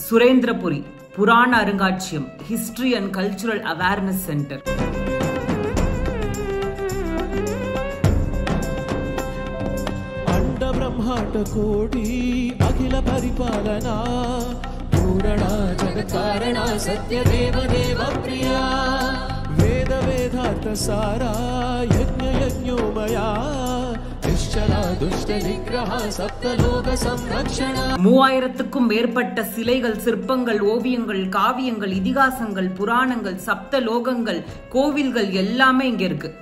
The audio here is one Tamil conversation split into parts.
சுரேந்திரபுரி புராண அருங்காட்சியம் history and cultural awareness centre అండ బ్రహ్మాండ కోటి అఖిల పరిపాలన పూరణ జగత్కారణ సత్యదేవ దేవ ప్రియా వేద వేదాంత సారా యజ్ఞ యజ్ఞోమయా నిశ్చల దుష్ట నిగ్రహ సప్తలోక సంరక్షణ மூவாயிரத்துக்கும் மேற்பட்ட சிலைகள் சிற்பங்கள் ஓவியங்கள் காவியங்கள் இதிகாசங்கள் புராணங்கள் சப்த லோகங்கள் கோவில்கள் எல்லாமே இங்க இருக்கு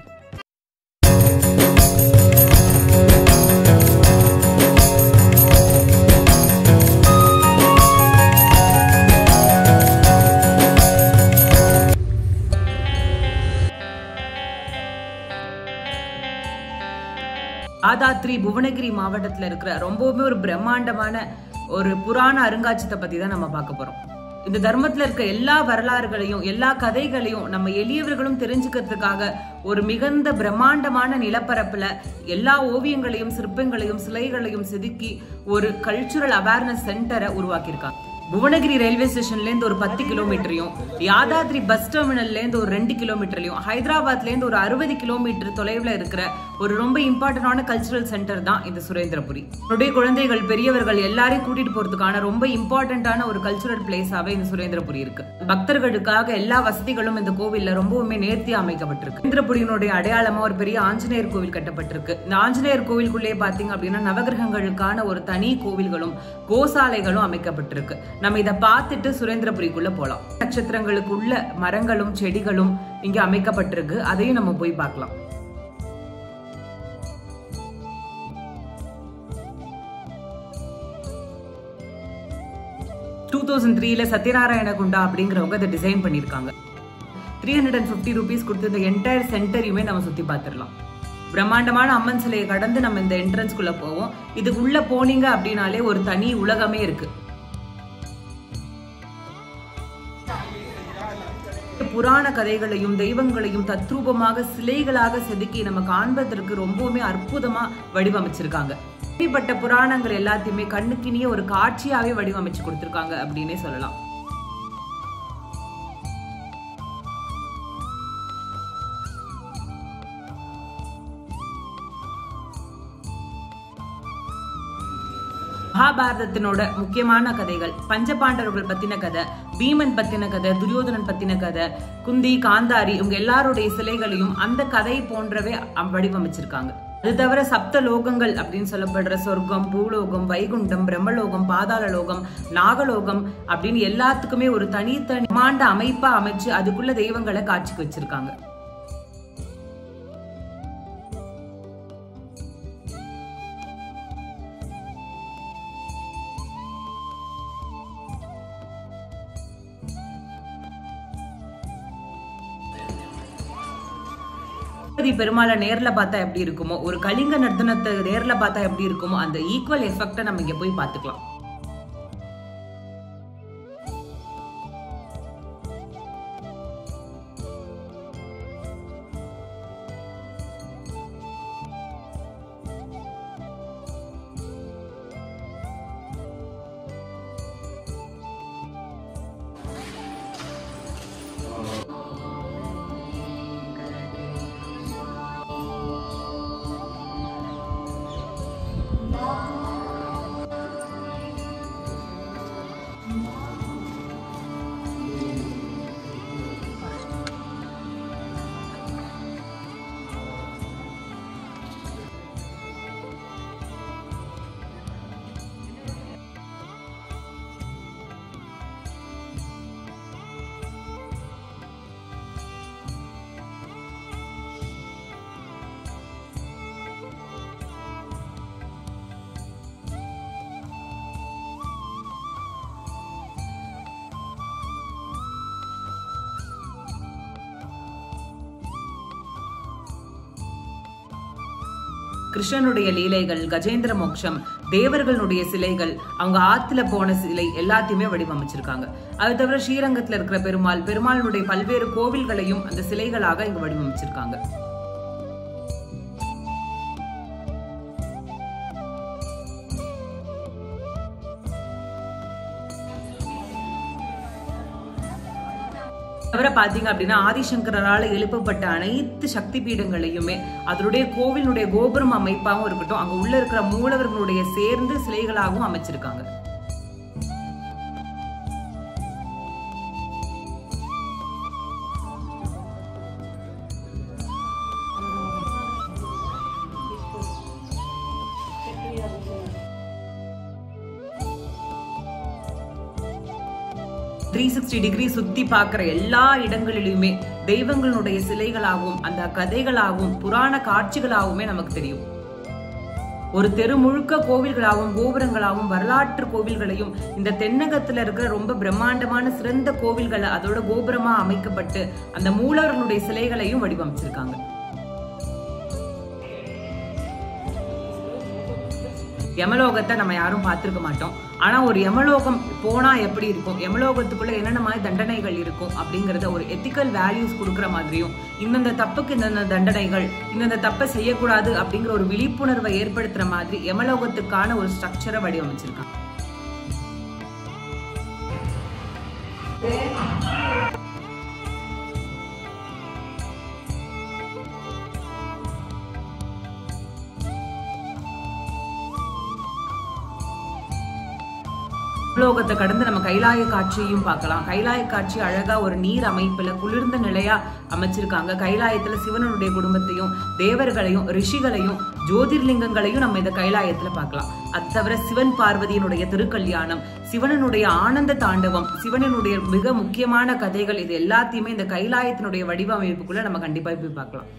யாதாத்ரி புவனகிரி மாவட்டத்துல இருக்கிற ரொம்பவுமே ஒரு பிரம்மாண்டமான ஒரு புராண அருங்காட்சியத்தை பத்தி தான் நம்ம பார்க்க போறோம் இந்த தர்மத்துல இருக்க எல்லா வரலாறுகளையும் எல்லா கதைகளையும் நம்ம எளியவர்களும் தெரிஞ்சுக்கிறதுக்காக ஒரு மிகுந்த பிரம்மாண்டமான நிலப்பரப்புல எல்லா ஓவியங்களையும் சிற்பங்களையும் சிலைகளையும் செதுக்கி ஒரு கல்ச்சுரல் அவேர்னஸ் சென்டரை உருவாக்கியிருக்காங்க புவனகிரி ரயில்வே ஸ்டேஷன்ல இருந்து ஒரு பத்து கிலோமீட்டரையும் யாதாத்ரி பஸ் டெர்மினல்ல இருந்து ஒரு ரெண்டு கிலோமீட்டர்லயும் ஹைதராபாத்ல இருந்து ஒரு அறுபது கிலோமீட்டர் தொலைவுல இருக்கிற ஒரு ரொம்ப இம்பார்ட்டன்டான கல்ச்சுரல் சென்டர் தான் இந்த சுரேந்திரபுரி என்னுடைய குழந்தைகள் பெரியவர்கள் எல்லாரையும் கூட்டிட்டு போறதுக்கான ரொம்ப இம்பார்ட்டன்டான ஒரு கல்ச்சுரல் பிளேஸாவே இந்த சுரேந்திரபுரி இருக்கு பக்தர்களுக்காக எல்லா வசதிகளும் இந்த கோவில்ல ரொம்பவுமே நேர்த்தியா அமைக்கப்பட்டிருக்கு சுரேந்திரபுரியினுடைய அடையாளமா ஒரு பெரிய ஆஞ்சநேயர் கோவில் கட்டப்பட்டிருக்கு இந்த ஆஞ்சநேயர் கோவிலுக்குள்ளே பாத்தீங்க அப்படின்னா நவகிரகங்களுக்கான ஒரு தனி கோவில்களும் கோசாலைகளும் அமைக்கப்பட்டிருக்கு நம்ம இதை பார்த்துட்டு சுரேந்திரபுரிக்குள்ள போலாம் நட்சத்திரங்களுக்கு உள்ள மரங்களும் செடிகளும் இங்க அமைக்கப்பட்டிருக்கு அதையும் நம்ம போய் பார்க்கலாம் டூ தௌசண்ட் த்ரீல சத்யநாராயண குண்டா அப்படிங்கிறவங்க இதை டிசைன் பண்ணியிருக்காங்க three hundred and fifty rupees கொடுத்து இந்த என்டையர் சென்டரையுமே நம்ம சுத்தி பார்த்துடலாம் பிரம்மாண்டமான அம்மன் சிலையை கடந்து நம்ம இந்த என்ட்ரன்ஸ்குள்ள போவோம் இதுக்கு உள்ள போனீங்க அப்படின்னாலே ஒரு தனி உலகமே இருக்கு புராண கதைகளையும் தெய்வங்களையும் தத்ரூபமாக சிலைகளாக செதுக்கி நம்ம காண்பதற்கு ரொம்பவுமே அற்புதமா வடிவமைச்சிருக்காங்க இப்படிப்பட்ட புராணங்கள் எல்லாத்தையுமே கண்ணுக்கினிய ஒரு காட்சியாவே வடிவமைச்சு கொடுத்திருக்காங்க அப்படின்னே சொல்லலாம் மகாபாரதத்தினோட முக்கியமான கதைகள் பஞ்சபாண்டவர்கள் பத்தின கதை பீமன் பத்தின கதை துரியோதனன் பத்தின கதை குந்தி காந்தாரி இவங்க எல்லாருடைய சிலைகளையும் அந்த கதை போன்றவே அம் வடிவமைச்சிருக்காங்க அது தவிர சப்த லோகங்கள் அப்படின்னு சொல்லப்படுற சொர்க்கம் பூலோகம் வைகுண்டம் பிரம்மலோகம் பாதாள லோகம் நாகலோகம் அப்படின்னு எல்லாத்துக்குமே ஒரு தனித்தனி மாண்ட அமைப்பா அமைச்சு அதுக்குள்ள தெய்வங்களை காட்சிக்கு வச்சிருக்காங்க திருப்பதி பெருமாளை நேர்ல பார்த்தா எப்படி இருக்குமோ ஒரு கலிங்க நர்த்தனத்தை நேர்ல பார்த்தா எப்படி இருக்குமோ அந்த ஈக்குவல் எஃபெக்டை நம்ம இங்க போய் பார்த்துக்கலாம் கிருஷ்ணனுடைய லீலைகள் கஜேந்திர மோட்சம் தேவர்களுடைய சிலைகள் அவங்க ஆத்துல போன சிலை எல்லாத்தையுமே வடிவமைச்சிருக்காங்க அது தவிர ஸ்ரீரங்கத்துல இருக்கிற பெருமாள் பெருமாளுடைய பல்வேறு கோவில்களையும் அந்த சிலைகளாக இங்க வடிவமைச்சிருக்காங்க தவிர பாத்தீங்க அப்படின்னா ஆதிசங்கரால எழுப்பப்பட்ட அனைத்து சக்தி பீடங்களையுமே அதனுடைய கோவிலுடைய கோபுரம் அமைப்பாகவும் இருக்கட்டும் அங்க உள்ள இருக்கிற மூலவர்களுடைய சேர்ந்து சிலைகளாகவும் அமைச்சிருக்காங்க த்ரீ சிக்ஸ்டி டிகிரி சுத்தி பார்க்குற எல்லா இடங்களிலுமே தெய்வங்களுடைய சிலைகளாகவும் அந்த கதைகளாகவும் புராண காட்சிகளாகவுமே நமக்கு தெரியும் ஒரு தெரு முழுக்க கோவில்களாகவும் கோபுரங்களாகவும் வரலாற்று கோவில்களையும் இந்த தென்னகத்துல இருக்கிற ரொம்ப பிரம்மாண்டமான சிறந்த கோவில்கள் அதோட கோபுரமா அமைக்கப்பட்டு அந்த மூலவர்களுடைய சிலைகளையும் வடிவமைச்சிருக்காங்க யமலோகத்தை நம்ம யாரும் பார்த்திருக்க மாட்டோம் ஆனா ஒரு யமலோகம் போனா எப்படி இருக்கும் யமலோகத்துக்குள்ள என்னென்ன மாதிரி தண்டனைகள் இருக்கும் அப்படிங்கறத ஒரு எத்திக்கல் வேல்யூஸ் கொடுக்குற மாதிரியும் இந்தந்த தப்புக்கு இந்தந்த தண்டனைகள் இந்தந்த தப்பை செய்யக்கூடாது அப்படிங்கிற ஒரு விழிப்புணர்வை ஏற்படுத்துற மாதிரி யமலோகத்துக்கான ஒரு ஸ்ட்ரக்சரை வடிவமைச்சிருக்காங்க லோகத்தை கடந்து நம்ம கைலாய காட்சியையும் பார்க்கலாம் கைலாய காட்சி அழகா ஒரு நீர் அமைப்புல குளிர்ந்த நிலையா அமைச்சிருக்காங்க கைலாயத்துல சிவனுடைய குடும்பத்தையும் தேவர்களையும் ரிஷிகளையும் ஜோதிர்லிங்கங்களையும் நம்ம இந்த கைலாயத்துல பார்க்கலாம் அது தவிர சிவன் பார்வதியினுடைய திருக்கல்யாணம் சிவனனுடைய ஆனந்த தாண்டவம் சிவனனுடைய மிக முக்கியமான கதைகள் இது எல்லாத்தையுமே இந்த கைலாயத்தினுடைய வடிவமைப்புக்குள்ள நம்ம கண்டிப்பா போய் பார்க்கலாம்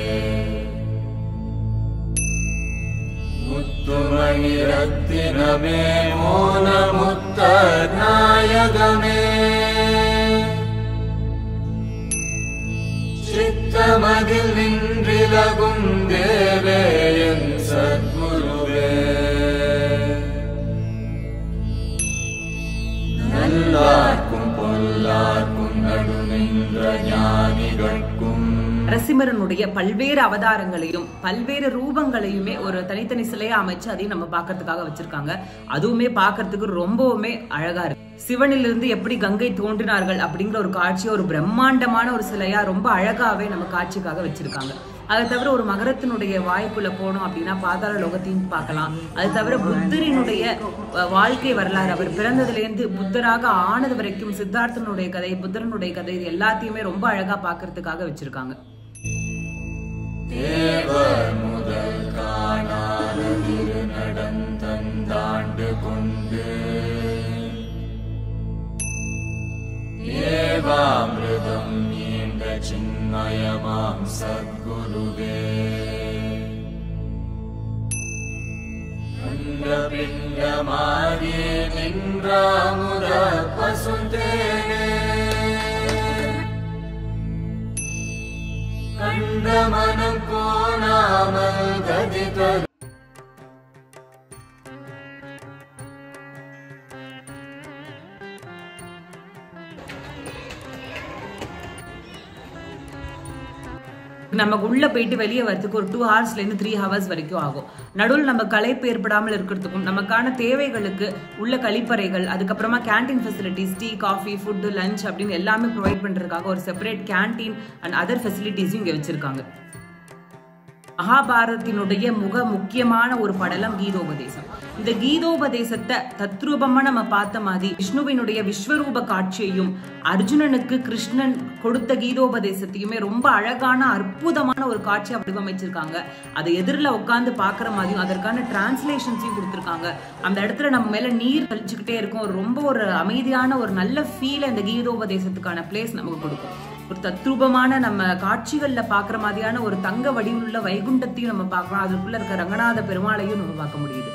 முத்துமணிரத்தினமே மோனமுத்தநாயகமே சித்தமதில் நின்றிலகும் தேவே என் சத்குருவே நல்லார்க்கும் பொல்லார்க்கும் நடு நின்ற ஞானிகட்கும் நரசிம்மரனுடைய பல்வேறு அவதாரங்களையும் பல்வேறு ரூபங்களையுமே ஒரு தனித்தனி சிலையா அமைச்சு அதையும் நம்ம பார்க்கறதுக்காக வச்சிருக்காங்க அதுவுமே பார்க்கறதுக்கு ரொம்பவுமே அழகா இருக்கு சிவனிலிருந்து எப்படி கங்கை தோன்றினார்கள் அப்படிங்கிற ஒரு காட்சியை ஒரு பிரம்மாண்டமான ஒரு சிலையா ரொம்ப அழகாவே நம்ம காட்சிக்காக வச்சிருக்காங்க அதை தவிர ஒரு மகரத்தினுடைய வாய்க்குள்ள போனோம் அப்படின்னா பாதாள லோகத்தையும் பார்க்கலாம் அது தவிர புத்தரினுடைய அஹ், வாழ்க்கை வரலாறு அவர் பிறந்ததுலேருந்து புத்தராக ஆனது வரைக்கும் சித்தார்த்தனுடைய கதை புத்தரனுடைய கதை இது எல்லாத்தையுமே ரொம்ப அழகா பார்க்கறதுக்காக வச்சிருக்காங்க தேவர் முதல் காணாத திரு நடந்தந்தாண்டு கொண்டு தேவாமிருதம் நீண்ட சின்மயமாம் சத்குருவே அண்ட பிண்டமாகி நின்றாமுத பசுந்தேனே கண்ட மனம் கோணாமல் கதி தரு நமக்கு உள்ள போயிட்டு வெளியே வரதுக்கு ஒரு டூ ஹவர்ஸ்ல இருந்து த்ரீ ஹவர்ஸ் வரைக்கும் ஆகும் நடுவில் நம்ம களைப்பு ஏற்படாமல் இருக்கிறதுக்கும் நமக்கான தேவைகளுக்கு உள்ள கழிப்பறைகள் அதுக்கப்புறமா canteen facilities tea coffee food lunch அப்படின்னு எல்லாமே ப்ரொவைட் பண்றதுக்காக ஒரு செப்பரேட் கேண்டீன் அண்ட் அதர் ஃபெசிலிட்டிஸும் இங்கே வச்சிருக்காங்க மகாபாரதத்தினுடைய முக முக்கியமான ஒரு படலம் கீதோபதேசம் இந்த கீதோபதேசத்தை தத்ரூபமா நம்ம பார்த்த மாதிரி விஷ்ணுவினுடைய விஸ்வரூப காட்சியையும் அர்ஜுனனுக்கு கிருஷ்ணன் கொடுத்த கீதோபதேசத்தையுமே ரொம்ப அழகான அற்புதமான ஒரு காட்சியா வடிவமைச்சிருக்காங்க அதை எதிரில் உட்காந்து பார்க்குற மாதிரியும் அதற்கான டிரான்ஸ்லேஷன்ஸையும் கொடுத்துருக்காங்க அந்த இடத்துல நம்ம மேல நீர் கழிச்சுக்கிட்டே இருக்கும் ஒரு ரொம்ப ஒரு அமைதியான ஒரு நல்ல ஃபீல் இந்த கீதோபதேசத்துக்கான பிளேஸ் நமக்கு கொடுக்கும் ஒரு தத்ரூபமான நம்ம காட்சிகள்ல பாக்குற மாதிரியான ஒரு தங்க வடிவுள்ள வைகுண்டத்தையும் நம்ம பார்க்கலாம் அதுக்குள்ள இருக்க ரங்கநாத பெருமாளையும் நம்ம பார்க்க முடியுது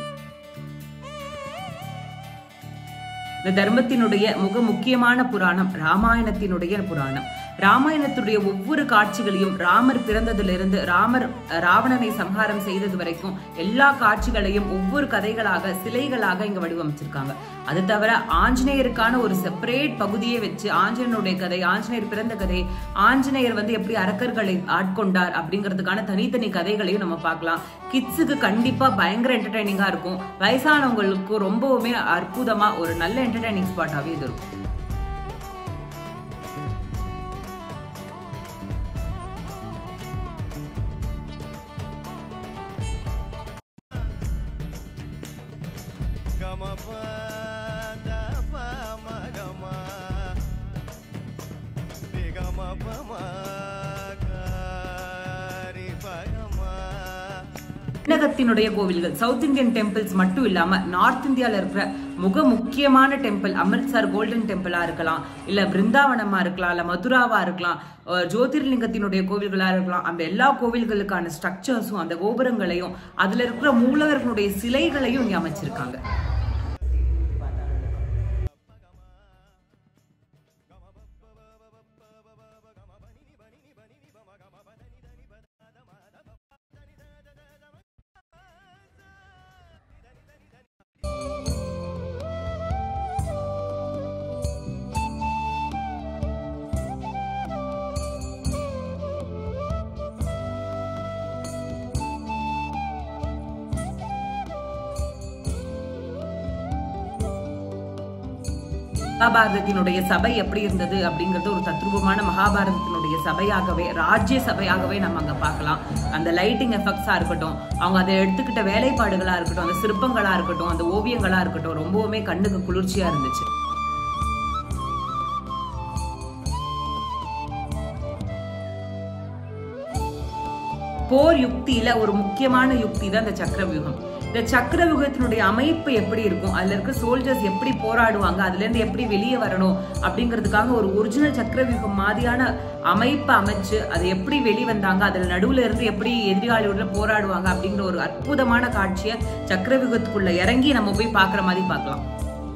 இந்த தர்மத்தினுடைய மிக முக்கியமான புராணம் ராமாயணத்தினுடைய புராணம் ராமாயணத்துடைய ஒவ்வொரு காட்சிகளையும் ராமர் பிறந்ததிலிருந்து ராமர் அஹ், ராவணனை சம்ஹாரம் செய்தது வரைக்கும் எல்லா காட்சிகளையும் ஒவ்வொரு கதைகளாக சிலைகளாக இங்க வடிவமைச்சிருக்காங்க அது தவிர ஆஞ்சநேயருக்கான ஒரு செப்பரேட் பகுதியை வச்சு ஆஞ்சநேயருடைய கதை ஆஞ்சநேயர் பிறந்த கதை ஆஞ்சநேயர் வந்து எப்படி அரக்கர்களை ஆட்கொண்டார் அப்படிங்கிறதுக்கான தனித்தனி கதைகளையும் நம்ம பார்க்கலாம் கிட்ஸுக்கு கண்டிப்பா பயங்கர என்டர்டைனிங்கா இருக்கும் வயசானவங்களுக்கு ரொம்பவுமே அற்புதமா ஒரு நல்ல என்டர்டைனிங் ஸ்பாட்டாவே இது இருக்கும் தமிழகத்தினுடைய கோவில்கள் சவுத் இந்தியன் டெம்பிள்ஸ் மட்டும் இல்லாம நார்த் இந்தியால இருக்கிற மிக முக்கியமான டெம்பிள் அமிர்த்சர் கோல்டன் டெம்பிளா இருக்கலாம் இல்ல பிருந்தாவனமா இருக்கலாம் இல்ல மதுராவா இருக்கலாம் அஹ் ஜோதிர்லிங்கத்தினுடைய கோவில்களா இருக்கலாம் அந்த எல்லா கோவில்களுக்கான ஸ்ட்ரக்சர்ஸும் அந்த கோபுரங்களையும் அதுல இருக்கிற மூலவர்களுடைய சிலைகளையும் இங்க அமைச்சிருக்காங்க மகாபாரதத்தினுடைய சபை எப்படி இருந்தது அப்படிங்கறது ஒரு தத்ரூபமான மகாபாரதத்தினுடைய சபையாகவே ராஜ்ய சபையாகவே நம்ம அங்க பார்க்கலாம் அந்த லைட்டிங் எஃபெக்ட்ஸா இருக்கட்டும் அவங்க அதை எடுத்துக்கிட்ட வேலைப்பாடுகளா இருக்கட்டும் அந்த சிற்பங்களா இருக்கட்டும் அந்த ஓவியங்களா இருக்கட்டும் ரொம்பவுமே கண்ணுக்கு குளிர்ச்சியா இருந்துச்சு போர் யுக்தியில ஒரு முக்கியமான யுக்தி தான் இந்த சக்கரவியூகம் இந்த சக்கரவியூகத்தினுடைய அமைப்பு எப்படி இருக்கும் அதுல இருக்க சோல்ஜர்ஸ் எப்படி போராடுவாங்க அதுல இருந்து எப்படி வெளியே வரணும் அப்படிங்கிறதுக்காக ஒரு ஒரிஜினல் சக்கரவியூகம் மாதிரியான அமைப்பை அமைச்சு அது எப்படி வெளிவந்தாங்க அதுல நடுவுல இருந்து எப்படி எதிராளியோட போராடுவாங்க அப்படிங்கிற ஒரு அற்புதமான காட்சியை சக்கரவியூகத்துக்குள்ள இறங்கி நம்ம போய் பார்க்குற மாதிரி பார்க்கலாம்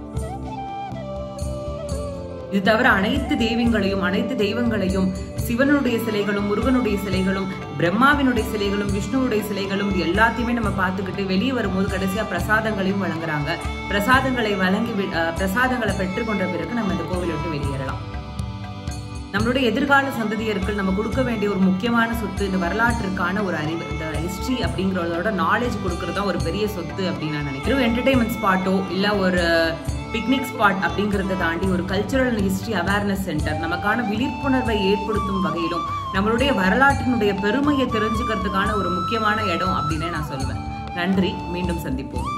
இது தவிர அனைத்து தெய்வங்களையும் அனைத்து தெய்வங்களையும் சிவனுடைய சிலைகளும் முருகனுடைய சிலைகளும் பிரம்மாவினுடைய சிலைகளும் விஷ்ணுவுடைய சிலைகளும் இது எல்லாத்தையுமே நம்ம பார்த்துக்கிட்டு வெளியே வரும்போது கடைசியா பிரசாதங்களையும் வழங்குறாங்க பிரசாதங்களை வழங்கி வி- அஹ், பிரசாதங்களை பெற்றுக்கொண்ட பிறகு நம்ம இந்த கோவிலை விட்டு வெளியேறலாம் நம்மளுடைய எதிர்கால சந்ததியர்கள் நம்ம கொடுக்க வேண்டிய ஒரு முக்கியமான சொத்து இந்த வரலாற்றிற்கான ஒரு அறிவு இந்த ஹிஸ்டரி அப்படிங்கிறதோட நாலேஜ் கொடுக்கறது தான் ஒரு பெரிய சொத்து அப்படின்னு நான் நினைக்கிறேன் என்டர்டைன்மெண்ட் ஸ்பாட்டோ இல்ல ஒரு பிக்னிக் ஸ்பாட் அப்படிங்கறத தாண்டி ஒரு கல்ச்சுரல் ஹிஸ்டரி அவேர்னஸ் சென்டர் நமக்கான விழிப்புணர்வை ஏற்படுத்தும் வகையிலும் நம்மளுடைய வரலாற்றினுடைய பெருமையை தெரிஞ்சுக்கிறதுக்கான ஒரு முக்கியமான இடம் அப்படின்னு நான் சொல்லுவேன் நன்றி மீண்டும் சந்திப்போம்